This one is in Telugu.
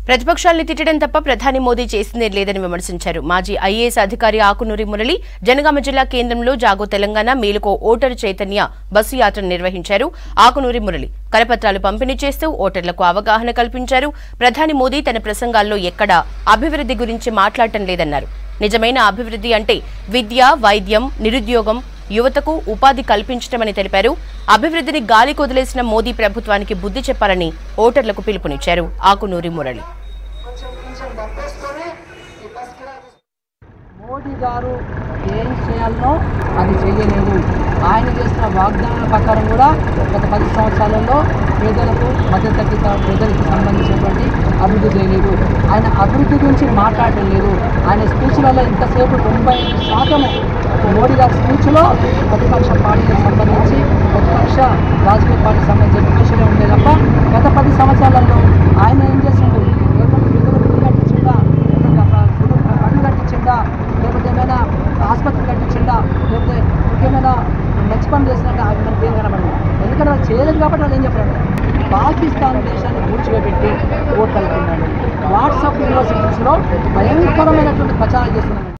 ప్రతిపక్షాల్ని తిట్టడం తప్ప ప్రధాని మోదీ చేసిందే లేదని విమర్శించారు మాజీ ఐఏఎస్ అధికారి ఆకునూరి మురళి జనగామ జిల్లా కేంద్రంలో జాగో తెలంగాణ మేలుకో ఓటరు చైతన్య బస్సు యాత్ర నిర్వహించారు ఆకునూరి మురళి కరపత్రాలు పంపిణీ చేస్తూ ఓటర్లకు అవగాహన కల్పించారు ప్రధాని మోదీ తన ప్రసంగాల్లో ఎక్కడా అభివృద్ధి గురించి మాట్లాడటం లేదన్నారు నిజమైన అభివృద్ధి అంటే విద్య వైద్యం నిరుద్యోగం యువతకు ఉపాధి కల్పించటమని తెలిపారు అభివృద్ధిని గాలి కొదిలేసిన మోదీ ప్రభుత్వానికి బుద్ధి చెప్పాలని ఓటర్లకు పిలుపునిచ్చారు ఆకునూరి మురళి కొంచెం కొంచెం డబ్బేసుకొని ఈ బస్ కిరాయి మోడీ గారు ఏం చేయాలనో అది చేయలేదు ఆయన చేసిన వాగ్దానాల ప్రకారం కూడా గత పది సంవత్సరాలలో పేదలకు మధ్యతరగతి ప్రజలకు సంబంధించినటువంటి అభివృద్ధి చేయలేదు ఆయన అభివృద్ధి గురించి మాట్లాడటం లేదు ఆయన స్పీచ్లలో ఇంతసేపు తొంభై శాతము మోడీ గారి స్పీచ్లో ప్రతిపక్ష పార్టీలకు సంబంధించి ప్రతిపక్ష రాజకీయ పార్టీకి సంబంధించిన విషయమే ఉండే తప్ప గత పది సంవత్సరాలలో ఆయన ఏం చేసిండు లేకపోతే పేదలకు ఇల్లు కట్టించిండా లేకపోతే పనులు కట్టించిండా లేకపోతే ఏమైనా ఆసుపత్రి కట్టించిండా లేకపోతే ఇంకేమైనా మంచి పనులు చేసినట్టు అవి మనకి ఏం కనబడదు ఎందుకంటే వాళ్ళు చేయలేదు కాబట్టి వాళ్ళు ఏం చెప్పారంటే పాకిస్తాన్ దేశాన్ని పూడ్చిగా పెట్టి ఓట్లు వెళ్తున్నాడు వాట్సాప్ యూనివర్సిటీస్లో భయంకరమైనటువంటి ప్రచారం చేస్తున్నాడు